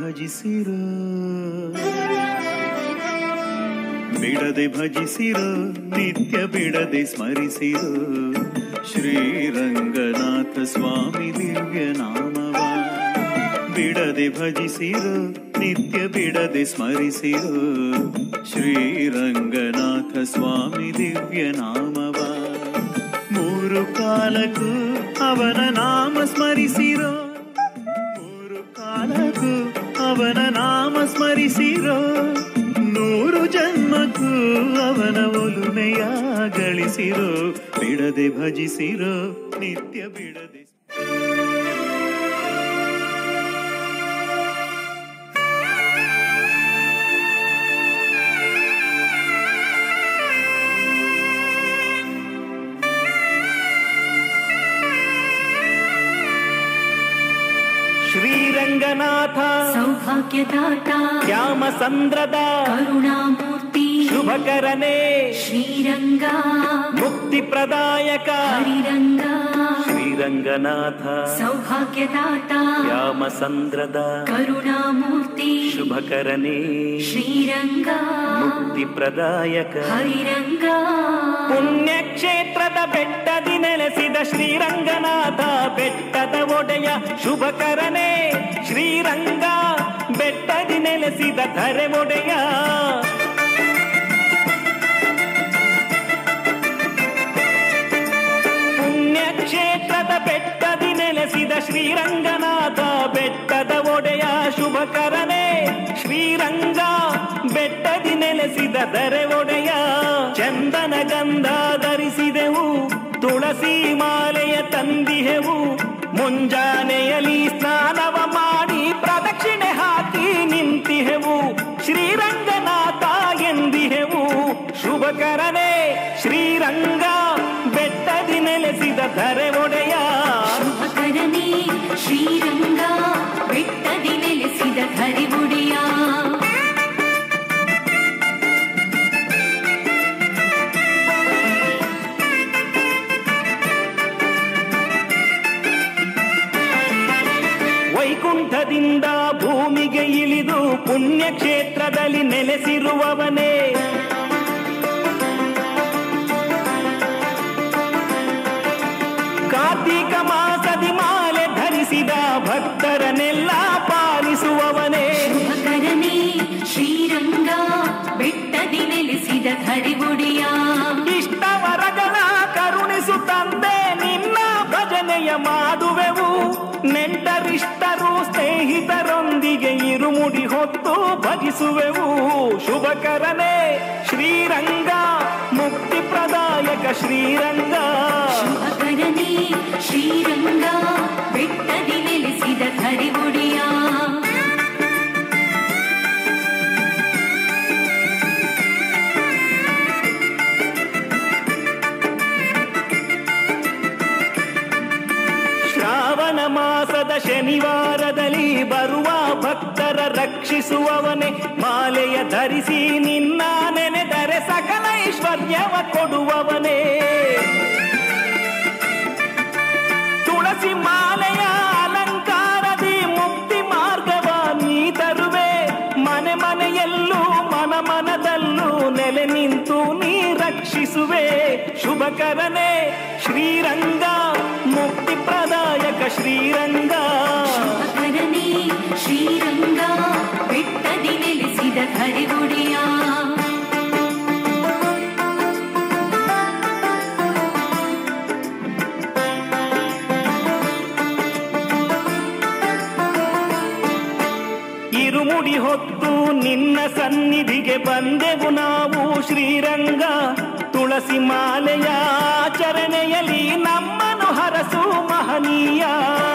ಭಜಿಸಿರೋ ಬಿಡದೆ ಭಜಿಸಿರೋ ನಿತ್ಯ ಬಿಡದೆ ಸ್ಮರಿಸಿರೋ ಶ್ರೀರಂಗನಾಥ ಸ್ವಾಮಿ ದಿವ್ಯ ನಾಮವ ಬಿಡದೆ ಭಜಿಸಿರೋ ನಿತ್ಯ ಬಿಡದೆ ಸ್ಮರಿಸಿರೋ ಶ್ರೀರಂಗನಾಥ ಸ್ವಾಮಿ ದಿವ್ಯ ನಾಮವ ಮೂರು ಕಾಲಕ್ಕೂ ಅವನ ನಾಮ ಸ್ಮರಿಸಿರೋ ಮೂರು ಕಾಲಕ್ಕೂ ಅವನ ನಾಮ ಸ್ಮರಿಸಿರೋ ನೂರು ಜನ್ಮಕ್ಕೂ ಅವನ ಒಲುಮೆಯ ಗಳಿಸಿರೋ ಬಿಡದೆ ಭಜಿಸಿರೋ ನಿತ್ಯ ಬಿಡದೆ ಶ್ರೀರಂಗನಾಥ ಸೌಭಾಗ್ಯದಾತ ಶ್ಯಾಮಸಂದ್ರದ ಕರುಣಾಮೂರ್ತಿ ಶುಭಕರನೇ ಶ್ರೀರಂಗ ಮುಕ್ತಿ ಪ್ರದಾಯಕ ಹರಿರಂಗ ಶ್ರೀರಂಗನಾಥ ಸೌಭಾಗ್ಯದಾತ ಶ್ಯಾಮಸಂದ್ರದ ಕರುಣಾಮೂರ್ತಿ ಶುಭಕರನೇ ಶ್ರೀರಂಗ ಮುಕ್ತಿ ಪ್ರದಾಯಕ ಹರಿರಂಗ ಪುಣ್ಯಕ್ಷೇತ್ರದ ಬೆಟ್ಟದಿ ನೆಲೆಸಿದ ಶ್ರೀರಂಗನಾಥ ಬೆಟ್ಟದ ಒಡೆಯ ಶುಭಕರನೇ ಶ್ರೀರಂಗ ಬೆಟ್ಟದಿ ನೆಲೆಸಿದ ಧರೆ ಒಡೆಯ ಪುಣ್ಯಕ್ಷೇತ್ರದ ಬೆಟ್ಟದಿ ನೆಲೆಸಿದ ಶ್ರೀರಂಗನಾಥ ಬೆಟ್ಟದ ಒಡೆಯ ಶುಭಕರನೇ ಶ್ರೀರಂಗ ಬೆಟ್ಟದಿ ನೆಲೆಸಿದ ದರೆ ಒಡೆಯ ಚಂದನ ಗಂಧ ಧರಿಸಿದೆವು ತುಳಸಿ ಮಾಲೆಯ ತಂದಿಹೆವು ಮುಂಜಾನೆಯಲ್ಲಿ ಸ್ನಾನವ ಮಾಡಿ ಪ್ರದಕ್ಷಿಣೆ ಹಾಕಿ ನಿಂತಿಹೆವು ಶ್ರೀರಂಗನಾಥ ಎಂದಿಹೆವು ಶುಭಕರನೇ ಶ್ರೀರಂಗ ಬೆಟ್ಟದಿ ನೆಲೆಸಿದ ಧರೆ ಒಡೆಯ ಶುಭಕರನೇ ಶ್ರೀರಂಗ ಬೆಟ್ಟದಿ ನೆಲೆಸಿದ ಹರಿವುಡೆಯ ವೈಕುಂಠದಿಂದ ಭೂಮಿಗೆ ಇಳಿದು ಪುಣ್ಯಕ್ಷೇತ್ರದಲ್ಲಿ ನೆಲೆಸಿರುವವನೇ ಕಾರ್ತೀಕ ಮಾಸದಿ ಮಾಲೆ ಧರಿಸಿದ ಭಕ್ತರನ್ನೆಲ್ಲ ಪಾಲಿಸುವವನೇ ಶುಭಕರನೇ ಶ್ರೀರಂಗ ಬೆಟ್ಟದಿ ನೆಲೆಸಿದ ಹರಿವುಡೆಯ ಇಷ್ಟವರಗಳ ಕರುಣಿಸು ತಂದೆ ನಿನ್ನ ಭಜನೆಯ ಮಾಡುವೆವು ನೆಂಟರಿಷ್ಟರು ಸ್ನೇಹಿತರೊಂದಿಗೆ ಇರುಮುಡಿ ಹೊತ್ತು ಭಜಿಸುವೆವು ಶುಭಕರನೇ ಶ್ರೀರಂಗ ಮುಕ್ತಿ ಪ್ರದಾಯಕ ಶ್ರೀರಂಗ ಶುಭಕರನೇ ಶ್ರೀರಂಗ ಬೆಟ್ಟದಿ ನೆಲೆಸಿದ ಹರಿವುಡೆಯ ಶ್ರಾವಣ ಮಾಸದ ಶನಿವಾರದಲ್ಲಿ ಬರುವ ಭಕ್ತರ ರಕ್ಷಿಸುವವನೇ ಮಾಲೆಯ ಧರಿಸಿ ನಿನ್ನ ನೆನೆದರೆ ಸಕಲ ಐಶ್ವರ್ಯವ ಕೊಡುವವನೇ ತುಳಸಿ ಮಾಲೆಯ ಅಲಂಕಾರದಿ ಮುಕ್ತಿ ಮಾರ್ಗವ ನೀ ತರುವೆ ಮನೆ ಮನೆಯಲ್ಲೂ ಮನ ಮನದಲ್ಲೂ ನೆಲೆ ನಿಂತು ನೀ ರಕ್ಷಿಸುವೆ ಶುಭಕರನೇ ಶ್ರೀರಂಗ ಮುಕ್ತಿ ಪ್ರದಾಯಕ ಶ್ರೀರಂಗ ಶುಭಕರನೇ ಶ್ರೀರಂಗ ಬೆಟ್ಟದಿ ನೆಲೆಸಿದ ಹರಿವುಡೆಯ ಇರುಮುಡಿ ಹೊತ್ತು ನಿನ್ನ ಸನ್ನಿಧಿಗೆ ಬಂದೆವು ನಾವು ಶ್ರೀರಂಗ ತುಳಸಿ ಮಾಲೆಯ ಆಚರಣೆಯಲ್ಲಿ ನಮ್ಮನು ಹರಸು ಮಹನೀಯ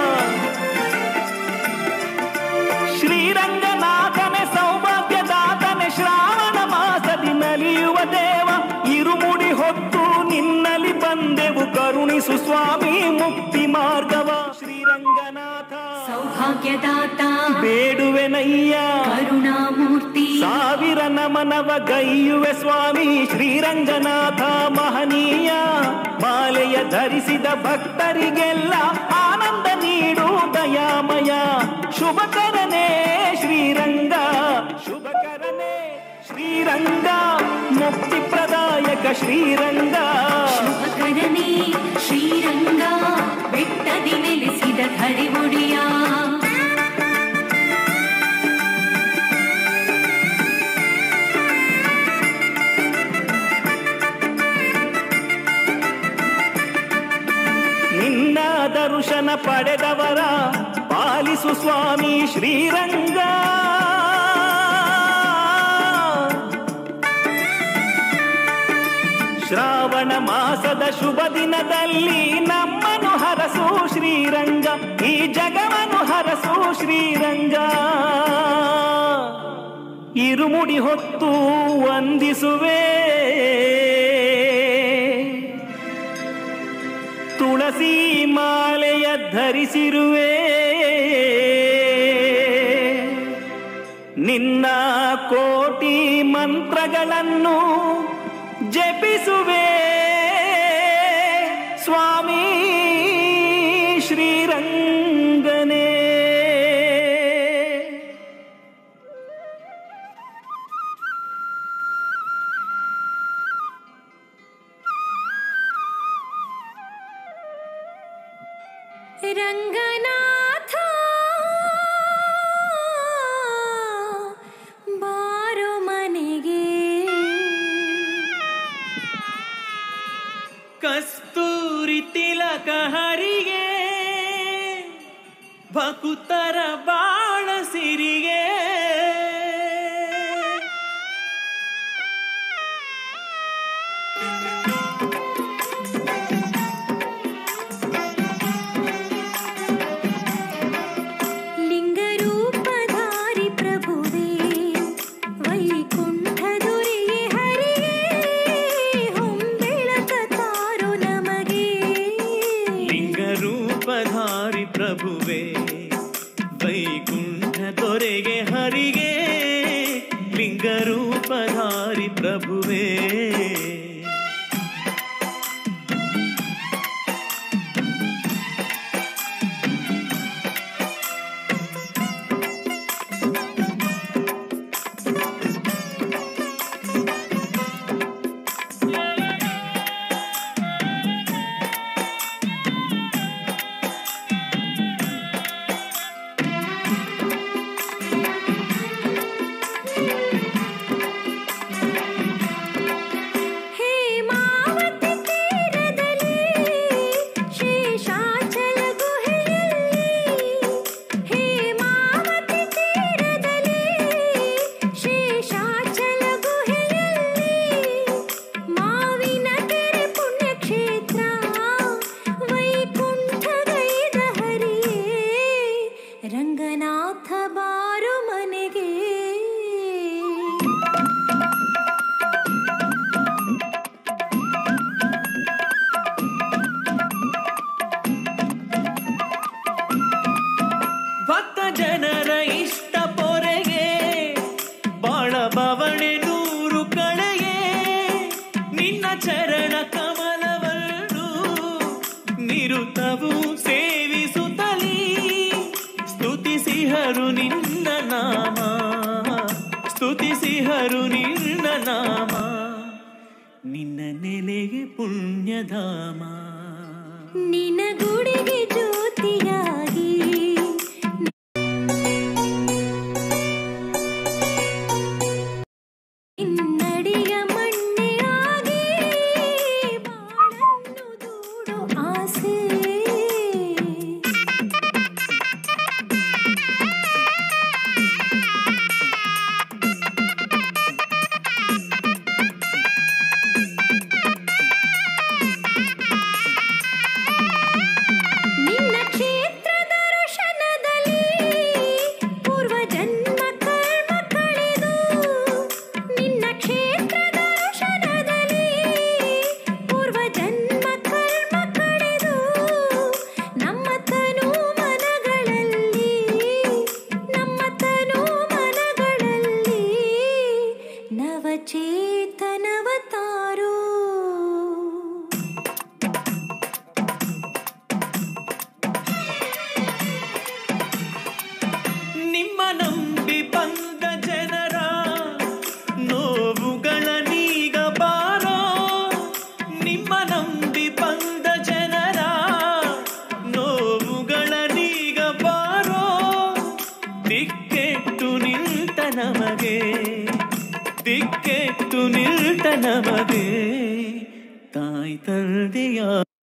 ಶ್ರೀರಂಗನಾಥನೆ ಸೌಭಾಗ್ಯದಾತನೆ ಶ್ರಾವಣ ಮಾಸದಿ ನಲಿಯುವ ದೇವ ಇರುಮುಡಿ ಹೊತ್ತು ನಿನ್ನಲಿ ಬಂದೆವು ಕರುಣಿಸು ಸ್ವಾಮಿ ಮುಕ್ತಿ ಮಾರ್ಗವ ಶ್ರೀರಂಗನಾಥ ಸೌಭಾಗ್ಯದಾತ ಬೇಡುವೆನಯ್ಯ ಕರುಣಾಮೂರ್ತಿ ಸಾವಿರ ನಮನವ ಗೈಯುವೆ ಸ್ವಾಮಿ ಶ್ರೀರಂಗನಾಥ ಮಹನೀಯ ಮಾಲೆಯ ಧರಿಸಿದ ಭಕ್ತರಿಗೆಲ್ಲ ಆನಂದ ನೀಡು ದಯಾಮಯ ಶುಭಕರನೇ ಶ್ರೀರಂಗ ಶುಭಕರನೇ ಶ್ರೀರಂಗ ಮುಕ್ತಿ ಪ್ರದಾಯಕ ಶ್ರೀರಂಗ ಶುಭಕರನೇ ಶ್ರೀರಂಗ ಬೆಟ್ಟದಿ ನೆಲೆಸಿದ ಧರೆಗುಡಿಯ ನಿನ್ನ ದರ್ಶನ ಪಡೆದವರ ಪಾಲಿಸು ಸ್ವಾಮಿ ಶ್ರೀರಂಗ ಶ್ರಾವಣ ಮಾಸದ ಶುಭ ದಿನದಲ್ಲಿ ನಮ್ಮನು ಹರಸು ಶ್ರೀರಂಗ ಈ ಜಗವನ್ನು ಹರಸು ಶ್ರೀರಂಗ ಇರುಮುಡಿ ಹೊತ್ತು ವಂದಿಸುವೆ ತುಳಸಿ ಮಾಲೆಯ ಧರಿಸಿರುವೆ ನಿನ್ನ ಕೋಟಿ ಮಂತ್ರಗಳನ್ನು ಜಪಿಸುವೆ ಸ್ವಾಮಿ ಶ್ರೀರಂಗನೇ ರಂಗನಾಥ ಬಾರು ಮನೆಗೆ ಕಸ್ತೂರಿ ತಿಲಕ ಹರಿಗೆ ಭಕುತರ ಬಾಳ ಸಿರಿಗೆ ಲಿಂಗರೂಪಧಾರಿ ಪ್ರಭುವೇ ವೈಕುಂಠ ದೊರೆಯೇ ಹರಿಯೇ ಹೊಂಬೆಳಕ ತಾರು ನಮಗೆ ಲಿಂಗರೂಪಧಾರಿ ಪ್ರಭುವೆ ವೈಕುಂಠ ದೊರೆಗೆ ಹರಿಗೆ ಲಿಂಗರೂಪಧಾರಿ ಪ್ರಭುವೇ ಹೇಮಾವತಿ ತೀರದಲ್ಲಿ ಶೇಷಾಚಲ ಗುಹೆಯಲ್ಲಿ ಹೇಮಾವತಿ ತೀರದಲ್ಲಿ ಶೇಷಾಚಲ ಗುಹೆಯಲ್ಲಿ ಮಾವಿನ ಕೆರೆ ಪುಣ್ಯಕ್ಷೇತ್ರ ವೈಕುಂಠಗೈದ ಹರಿಯೇ ರಂಗನಾಥ ಬಾರು ಮನೆಗೆ ಭಕ್ತ ಜನರ ಇಷ್ಟ ಪೊರೆಗೆ ಬಾಳ ಬವಣೆ ನೂರು ಕಳೆಗೆ ನಿನ್ನ ಚರಣ ಕಮಲವನ್ನು ನಿರುತವು ಸೇವಿಸುತ್ತಲೀ ಸ್ತುತಿಸಿಹರು ನಿನ್ನ ನಾಮ ಸ್ತುತಿಸಿಹರು ನಿನ್ನ ನಾಮ ನಿನ್ನ ನೆಲೆಗೆ ಪುಣ್ಯಧಾಮ ನಿನ ಗುಡಿಗೆ ಜ್ಯೋತಿಯಾಗಿ ನಿನ್ನಡಿಯ ಮಣ್ಣೆಯಾಗಿ ಬಾಳನ್ನು ದೂಡೋ ಆಸೆ ನಿನ್ನ ಕ್ಷೇತ್ರದ ನಮಗೆ ತಾಯಿ ತಂದೆಯ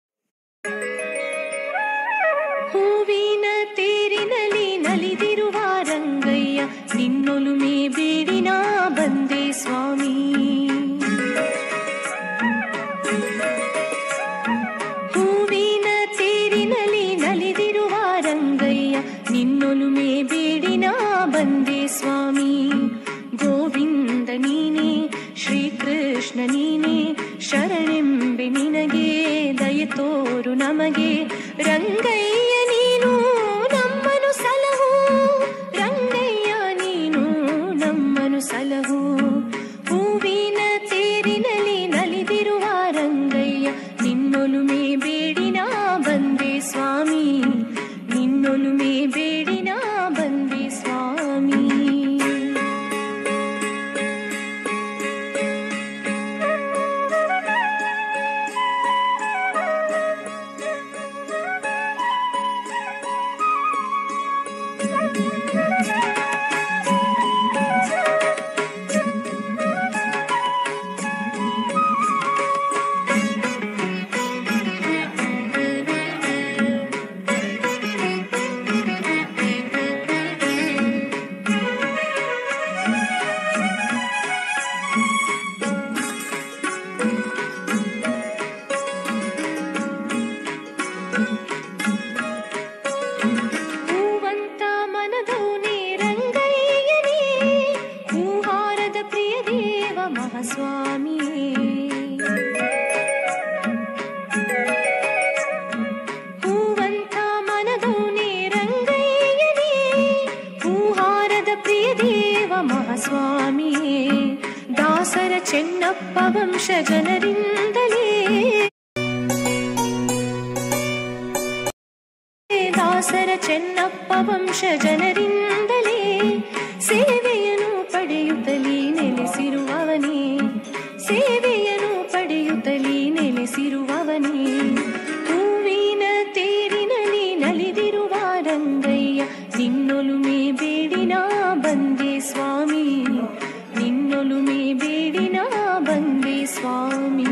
ಹೂವಿನ ತೇರಿನಲ್ಲಿ ನಲಿದಿರುವ ರಂಗಯ್ಯ ನಿನ್ನೊಲುಮೆ ಬೇಡಿನ ಬಂದೆ ಸ್ವಾಮಿ ಹೂವಿನ ತೇರಿನಲ್ಲಿ ನಲಿದಿರುವ ರಂಗಯ್ಯ ನಿನ್ನೊಲುಮೆ ಬೇಡಿನ ಬಂದೆ ಸ್ವಾಮಿ ಗೋವಿಂದ ನೀನೇ ಶ್ರೀಕೃಷ್ಣ ನೀನೇ ಶರಣೆಂಬೆ ನಿನಗೆ ದಯ ತೋರು ನಮಗೆ ರಂಗಯ್ಯ ನೀನು ನಮ್ಮನು ಸಲಹು ರಂಗಯ್ಯ ನೀನು ನಮ್ಮನು ಸಲಹು ಹೂವಿನ ತೇರಿನಲ್ಲಿ ನಲಿದಿರುವ ರಂಗಯ್ಯ ನಿನ್ನೊಲುಮೆ ಬೇಡಿನ ಬಂದೆ ಸ್ವಾಮಿ ನಿನ್ನೊಲುಮೆ ಬೇಡಿನ ಬಂದೆ ಸ್ವಾಮಿ ಹೂವಂತ ಮನದೌನೆ ರಂಗಯ್ಯನೇ ಹೂಹಾರದ ಪ್ರಿಯ ದೇವ ಮಹಾಸ್ವಾಮಿಯೇ ಹೂವಂತ ಮನದೌನೆ ರಂಗಯ್ಯನೇ ಹೂಹಾರದ ಪ್ರಿಯ ದೇವ ಮಹಾಸ್ವಾಮಿಯೇ ದಾಸರ ಚೆನ್ನಪ್ಪ ವಂಶ ಜನರಿಂದಲೇ ದಾಸರ ಚೆನ್ನಪ್ಪ ವಂಶ ಜನರಿಂದಲೇ ಸೇವೆಯನ್ನು ಪಡೆಯುತ್ತಲೇ ನೆಲೆಸಿರುವವನೇ ಸೇವೆಯನ್ನು ಪಡೆಯುತ್ತಲೇ ನೆಲೆಸಿರುವವನೇ ಹೂವಿನ ತೇರಿನಲ್ಲಿ ನಲಿದಿರುವ ರಂಗಯ್ಯ ನಿನ್ನೊಲುಮೆ ಬೇಡಿನ ಬಂದೆ ಸ್ವಾಮಿ ನಿನ್ನೊಲುಮೆ ಬೇಡಿನ ಬಂದೆ ಸ್ವಾಮಿ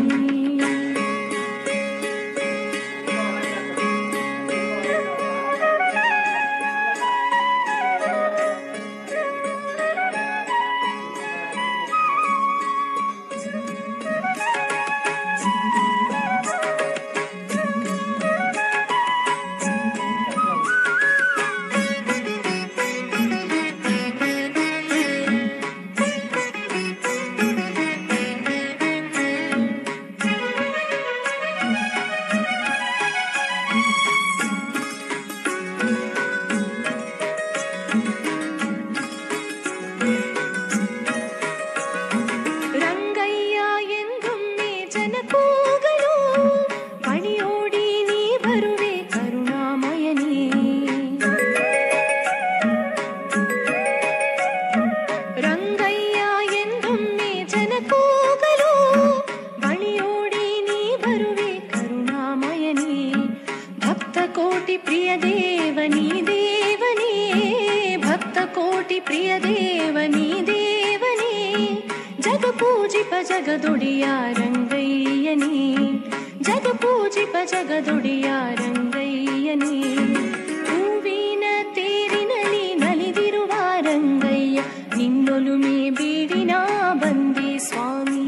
ರಂಗಯ್ಯ ಎಂದೊಮ್ಮೆ ಜನ ಕೂಗಲು ಮಣಿಯೋಡಿ ನೀ ಬರುವೆ ಕರುಣಾಮಯನೇ ರಂಗಯ್ಯ ಎಂದೊಮ್ಮೆ ಜನ ಕೂಗಲು ಬಳಿಯೋಡಿ ನೀ ಬರುವೆ ಕರುಣಾಮಯನೇ ಭಕ್ತ ಕೋಟಿ ಪ್ರಿಯ ದೇವನಿ ದೇವನೇ ಭಕ್ತ ಕೋಟಿ ಪ್ರಿಯ ದೇವನಿ ದೇವನೇ ಜಗ ಪೂಜಿಪ ಜಗದೊಡೆಯ ರಂಗಯ್ಯನೇ ಜಗ ಪೂಜಿಪ ಜಗದೊಡೆಯ ರಂಗಯ್ಯನೇ ಹೂವಿನ ತೇರಿನಲ್ಲಿ ನಲಿದಿರುವ ರಂಗಯ್ಯ ನಿನ್ನೊಲುಮೆ ಬೀಡಿನ ಬಂದೆ ಸ್ವಾಮಿ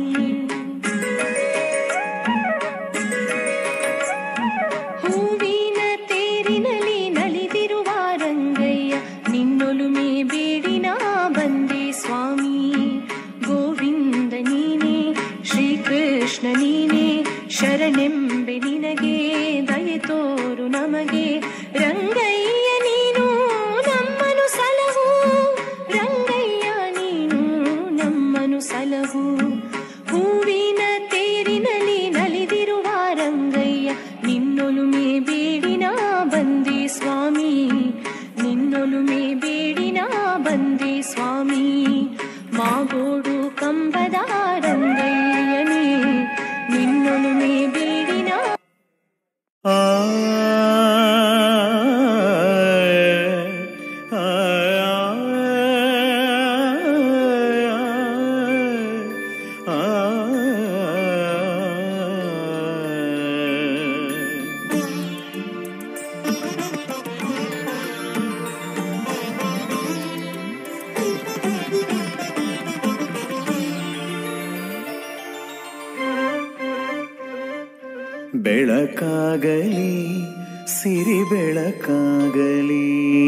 ಹೂವಿನ ತೇರಿನಲ್ಲಿ ನಲಿದಿರುವ ರಂಗಯ್ಯ ನಿನ್ನೊಲುಮೆ ಬೇಡಿನ ಬಂದೆ ಸ್ವಾಮಿ ಗೋವಿಂದ ನೀನೇ ಶ್ರೀಕೃಷ್ಣ ನೀನೇ ಶರಣೆಂಬೆ ನಿನಗೆ ದಯೆ ತೋರು ನಮಗೆ ರಂಗಯ್ಯ ನೀನು ನಮ್ಮನು ಸಲಹು ರಂಗಯ್ಯ ನೀನು ನಮ್ಮನು ಸಲಹು ಹೂವಿನ ತೇರಿನಲ್ಲಿ ನಲಿದಿರುವ ರಂಗಯ್ಯ ನಿನ್ನೊಲುಮೆ ಬೇಡಿನ ಬಂದೆ ಸ್ವಾಮಿ ನಿನ್ನೊಲುಮೆ ಬೇಡಿನ ಬಂದೆ ಸ್ವಾಮಿ ಮಾಗೋಡು ಕಂಬದ ರಂಗಯ್ಯನೇ ನಿನ್ನೊಲುಮೆ ಬೇಡಿನ ಆ ಬೆಳಕಾಗಲಿ ಸಿರಿ ಬೆಳಕಾಗಲಿ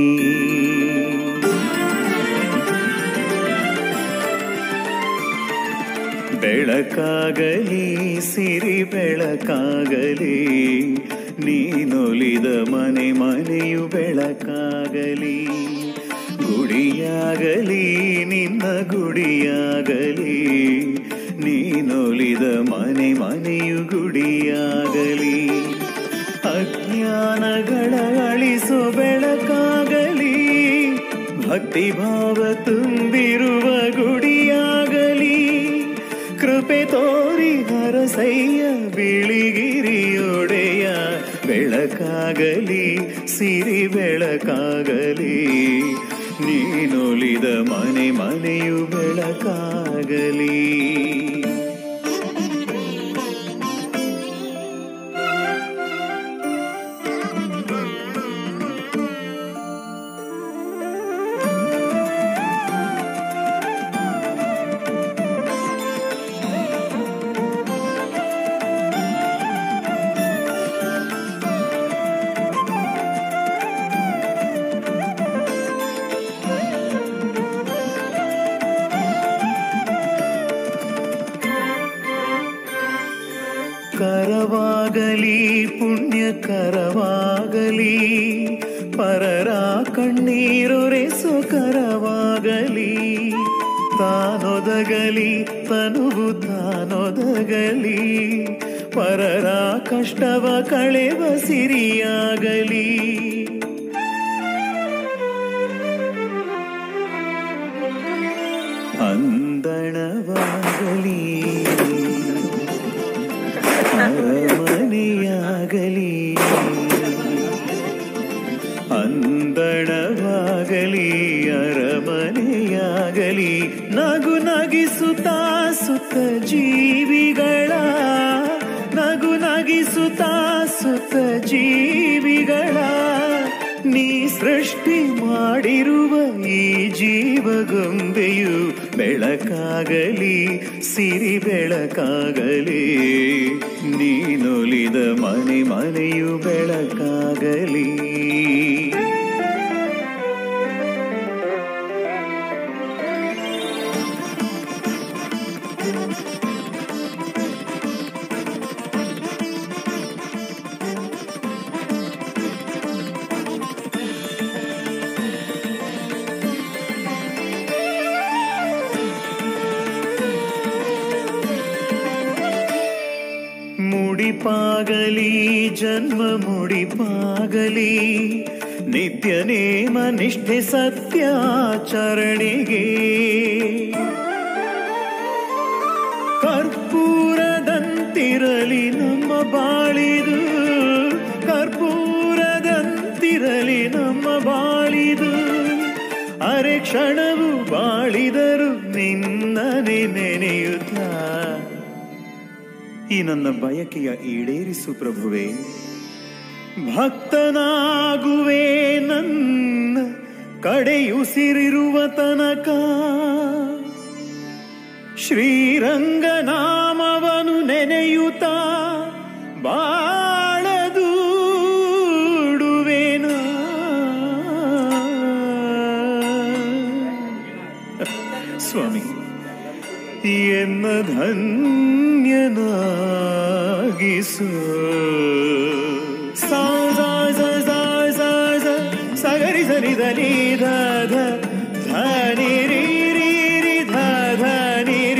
ಬೆಳಕಾಗಲಿ ಸಿರಿ ಬೆಳಕಾಗಲಿ ನೀನೊಲಿದ ಮನೆ ಮನೆಯು ಬೆಳಕಾಗಲಿ ಗುಡಿಯಾಗಲಿ ನಿನ್ನ ಗುಡಿಯಾಗಲಿ ನೀನೊಲಿದ ಮನೆ ಮನೆಯು ಗುಡಿಯಾಗಲಿ ಅಜ್ಞಾನಗಳ ಅಳಿಸೋ ಬೆಳಕಾಗಲಿ ಭಕ್ತಿಭಾವ ತುಂಬಿರುವ ಗುಡಿಯಾಗಲಿ ಕೃಪೆ ತೋರಿ ಹರಸಯ್ಯ ಬಿಳಿಗಿರಿಯೊಡೆಯ ಬೆಳಕಾಗಲಿ ಸಿರಿ ಬೆಳಕಾಗಲಿ ನೀನೊಲಿದ ಮನೆ ಮನೆಯು ಬೆಳಕಾಗಲಿ ಕರವಾಗಲಿ ಪುಣ್ಯ ಕರವಾಗಲಿ ಪರರ ಕಣ್ಣೀರೊರೆಸು ಕರವಾಗಲಿ ತಾನೊದಗಲಿ ತನುವು ತಾನೊದಗಲಿ ಪರರ ಕಷ್ಟವ ಕಳೆವ ಸಿರಿಯಾಗಲಿ ಅಂದಣವಾಗಲಿ ಅರಮನೆಯಾಗಲಿ ಅಂದಣವಾಗಲಿ ಅರಮನೆಯಾಗಲಿ ನಗು ನಗಿಸುತ್ತಾ ಸುತ್ತ ಜೀವಿಗಳ ನಗು ನಗಿಸುತ್ತಾ ಸುತ್ತ ಜೀವಿಗಳ ನೀ ಸೃಷ್ಟಿ ಮಾಡಿರುವ ಈ ಜೀವಗೊಂಬೆಯು ಬೆಳಕಾಗಲಿ ಸಿರಿ ಬೆಳಕಾಗಲಿ ನೀನೊಲಿದ ಮನೆ ಮನೆಯು ಬೆಳಕಾಗಲಿ ಮುಡಿಪಾಗಲಿ ಜನ್ಮ ಮುಡಿಪಾಗಲಿ ನಿತ್ಯ ನೇಮ ನಿಷ್ಠೆ ಸತ್ಯಾಚರಣೆಗೆ ಕರ್ಪೂರದಂತಿರಲಿ ನಮ್ಮ ಬಾಳಿದು ಕರ್ಪೂರದಂತಿರಲಿ ನಮ್ಮ ಬಾಳಿದು ಅರೆ ಕ್ಷಣವು ಬಾಳಿದರು ನಿನ್ನನೆ ನೆನೆಯುತ್ತ ಈ ನನ್ನ ಬಯಕೆಯ ಈಡೇರಿಸು ಪ್ರಭುವೆ ಭಕ್ತನಾಗುವೆ ನನ್ನ ಕಡೆಯುಸಿರಿರುವ ತನಕ ಶ್ರೀರಂಗನಾಮವನು ನೆನೆಯುತ್ತ ಬಾಳದೂಡುವೆನ ಸ್ವಾಮಿ ಎನ್ನ ಧನ್ಯನಾಗಿಸು ಸಾ ಸಾ ಸ ಸಾ ಸಾ ಸ ಸಗರಿ ಸರಿ ಧನಿ ಧ ಧ ಧನಿ ರೀ ರೀ ರಿ ಧ ಧನಿ ರಿ.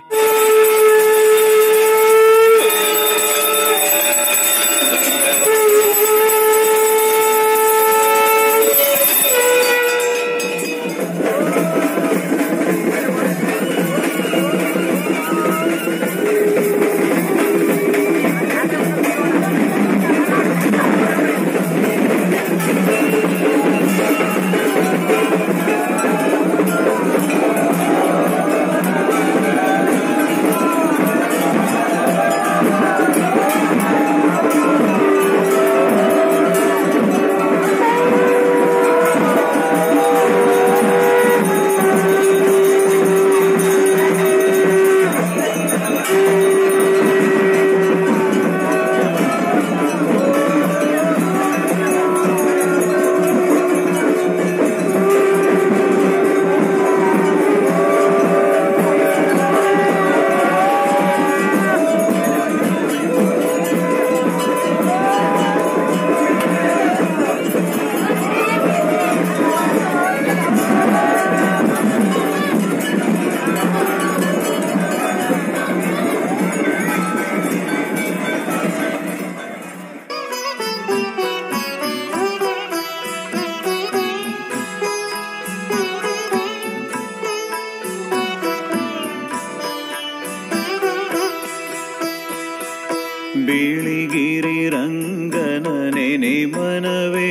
ಬಿಳಿಗಿರಿ ರಂಗನ ನೆನೆ ಮನವೇ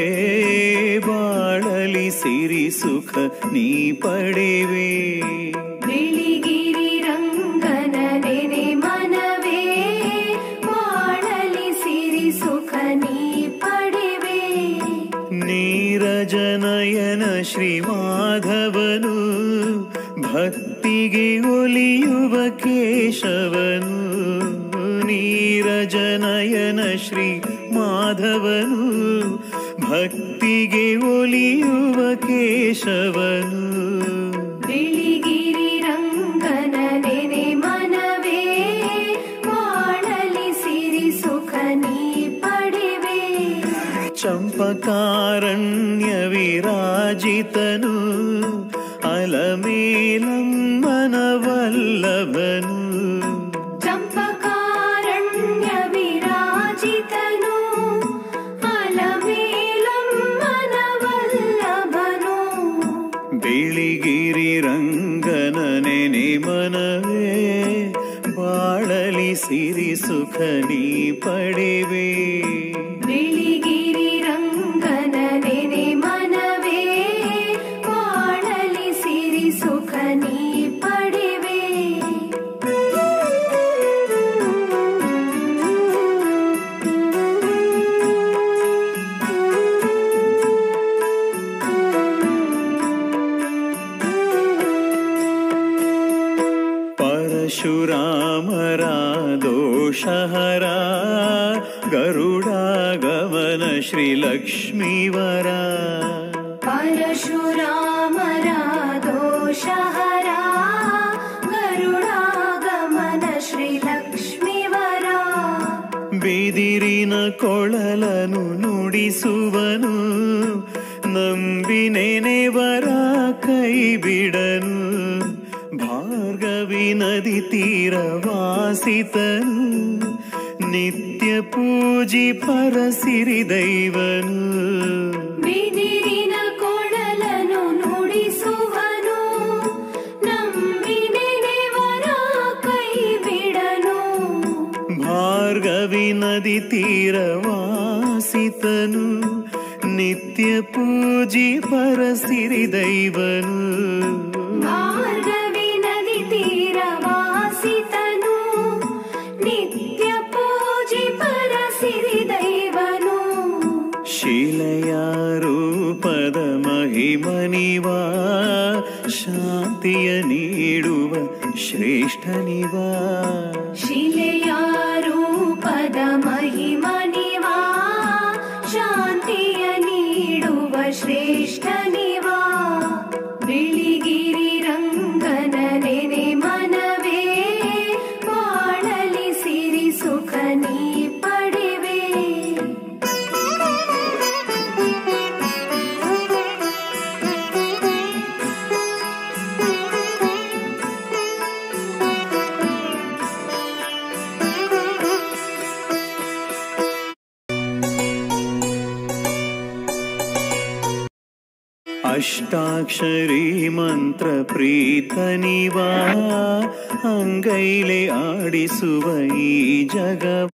ಬಾಳಲಿ ಸಿರಿ ಸುಖ ನೀ ಪಡೆವೆ ಬಿಳಿಗಿರಿ ರಂಗನ ನೆನೆ ಮನವೇ ಮಾಡಲಿ ಸಿರಿ ಸುಖ ನೀ ಪಡೆವೆ ನೀರಜನಯನ ಶ್ರೀ ಮಾಧವನು ಭಕ್ತಿಗೆ ಒಲಿಯುವ ಕೇಶವನು ನೀರಜನಯನ ಶ್ರೀ ಮಾಧವನು ಭಕ್ತಿಗೆ ಒಲಿಯುವ ಕೇಶವನು ಬಿಳಿಗಿರಿ ರಂಗನ ನೆನೆ ಮನವೇ ಮಾಡಲಿ ಸಿರಿ ಸುಖ ನೀ ಪಡೆವೆ ಚಂಪಕಾರಣ್ಯ ವಿರಾಜಿತನು ಅಲಮೇಲಮ್ಮನ ವಲ್ಲಭನು ಚಂಪಕಾರಣ್ಯ ವಿರಾಜಿತನು ಅಲಮೇಲಮ್ಮನ ವಲ್ಲಭನು ಬಿಳಿಗಿರಿ ರಂಗನ ನೆನೆ ಮನವೇ ಬಾಳಲಿ ಸಿರಿ ಸುಖ ನೀ ಪಡೆವೆ ಬಿಳಿಗಿರಿ ರಂಗನ ನೆನೆ ಮನವೇ ಮಾಡಲಿ ಸಿರಿ ಸುಖ ನೀ ಪಡೆವೆ ಪರಶುರಾಮರ ದೋಷಹರ ಗರುಡಾಗಮನ ಶ್ರೀ ಲಕ್ಷ್ಮೀವರ ಪರಶುರಾಮರ ದೋಷಹರ ಗರುಡಾಗಮನ ಶ್ರೀ ಲಕ್ಷ್ಮೀವರ ಬಿದಿರಿನ ಕೊಳಲನು ನುಡಿಸುವನು ನಂಬಿ ನೆನೆವರ ಕೈ ಬಿಡನು ಭಾರ್ಗವಿ ನದಿ ತೀರ ವಾಸಿತನು ನಿತ್ಯ ಪೂಜಿ ಪರಸಿರಿ ದೈವನು ಬಿದಿರಿನ ಕೊಡಲನು ನುಡಿಸುವನು ನಂಬಿ ನೆನೆವರ ಕೈ ಬಿಡನು ಭಾರ್ಗವಿ ನದಿ ತೀರ ವಾಸಿತನು ನಿತ್ಯ ಪೂಜಿ ಪರಸಿರಿ ದೈವನು ಭಾರ್ಗವಿ ನದಿ ತೀರ ವಾಸಿತನು ನಿತ್ಯ ಪೂಜಿ ಪರ ಸಿರಿ ದೈವನು ಶಿಲೆಯ ರೂಪದ ಮಹಿಮನಿವಾ ಶಾಂತಿಯ ನೀಡುವ ಶ್ರೇಷ್ಠನಿವಾ ಶಿಲೆಯ ರೂಪದ ಮಹಿಮನಿವಾ ಶಾಂತಿಯ ನೀಡುವ ಶ್ರೇಷ್ಠನಿವಾ ಬಿಳಿಗಿರಿ ರಂಗನ ನೆನೆ ಮನವೇ ಮಾಡಲಿ ಸಿರಿ ಸುಖ ನೀ ಪಡೆವೆ ಅಷ್ಟಾಕ್ಷರಿ ಮಂತ್ರ ಪ್ರೀತನಿವಾ ಅಂಗೈಲೆ ಆಡಿಸುವ ಈ ಜಗವ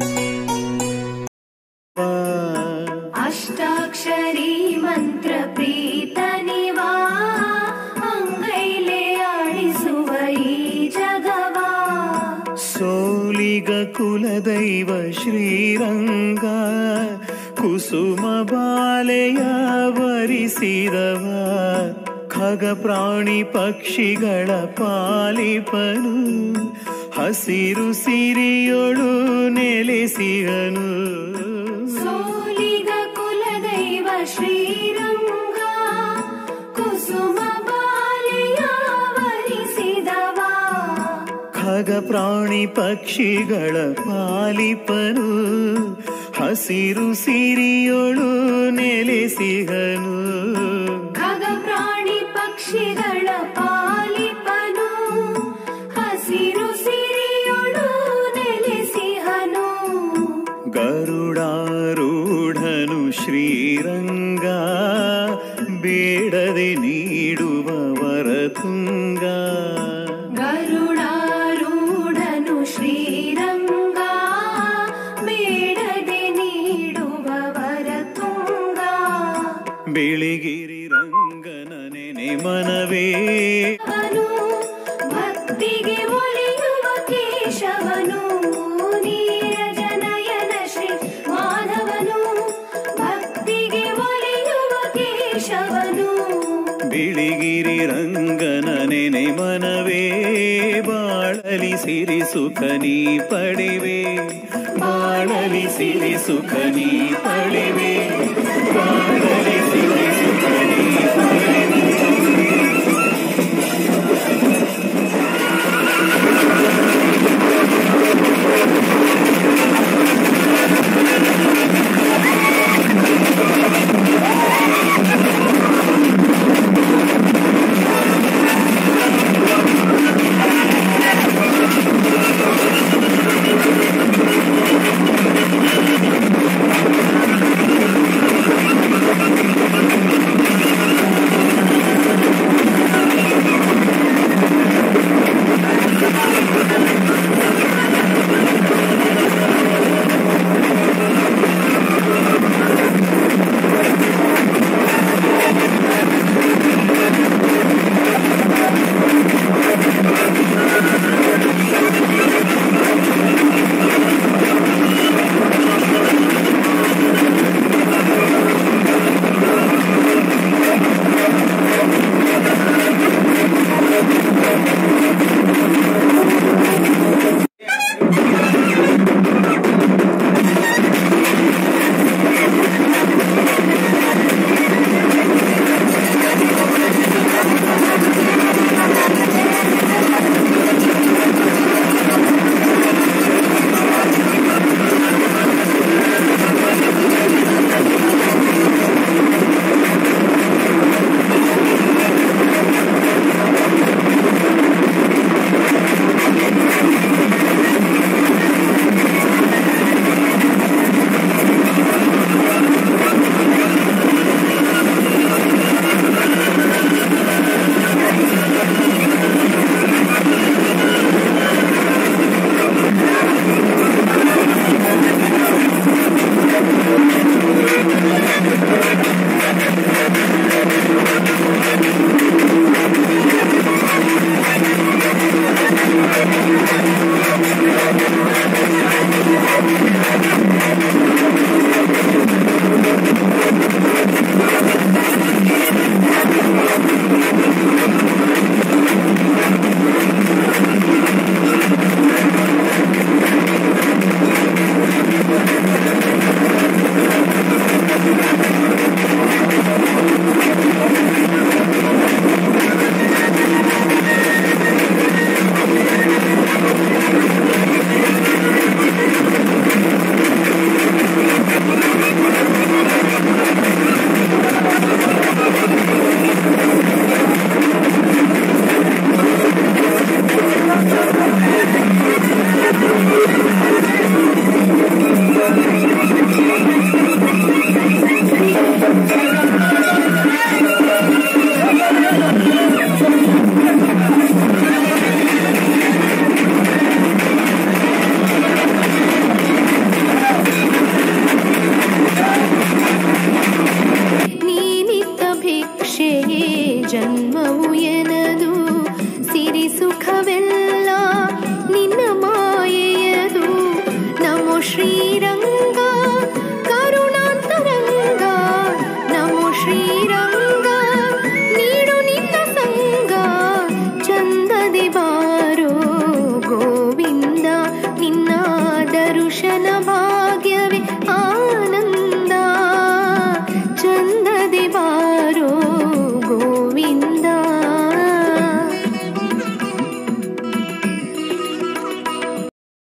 ಅಷ್ಟಾಕ್ಷರಿ ಮಂತ್ರ ಪ್ರೀತನಿವಾ ಅಂಗೈಲೆ ಆಡಿಸುವ ಈ ಜಗವಾ ಸೋಲಿಗ ಕುಲದೈವ ಶ್ರೀರಂಗ ಕುಸುಮ ಬಾಲೆಯ ವರಿಸಿದವ ಖಗ ಪ್ರಾಣಿ ಪಕ್ಷಿಗಳ ಪಾಲಿಪನು ಹಸಿರು ಸಿರಿಯೊಳು ನೆಲೆಸಿಹನು ಸೋಲಿಗ ಕುಲದೈವ ಶ್ರೀರಂಗ ಕುಸುಮ ಬಾಲೆಯ ವರಿಸಿದವಾ ಖಗ ಪ್ರಾಣಿ ಪಕ್ಷಿಗಳ ಪಾಲಿಪನು ಹಸಿರು ಸಿರಿಯೊಳು ನೆಲೆಸಿಹನು ಖಗ ಪ್ರಾಣಿ ಪಕ್ಷಿಗಳ ಪಾಲಿಪನು ಹಸಿರು ಸಿರಿಯೊಳು ನೆಲೆಸಿಹನು ಗರುಡಾರೂಢನು ಶ್ರೀರಂಗ ಬೇಡದೆ ನೀಡುವ ವರತುಂಗ ಗರುಡಾರೂಢನು ಶ್ರೀರಂಗ ಬಿಳಿಗಿರಿ ರಂಗನ ನೆನೆ ಮನವೇ ಅವನು ಭಕ್ತಿಗೆ ಒಲಿಯುವ ಕೇಶವನು ನೀರಜನಯನ ಶ್ರೀ ಮಾಧವನು ಭಕ್ತಿಗೆ ಒಲಿಯುವ ಕೇಶವನು ಬಿಳಿಗಿರಿ ರಂಗನ ನೆನೆ ಮನವೇ ಬಾಳಲಿ ಸಿರಿ ಸುಖ ನೀ ಪಡೆವೆ ಬಾಳಲಿ ಸಿರಿ ಸುಖ ನೀ ಪಡೆವೆ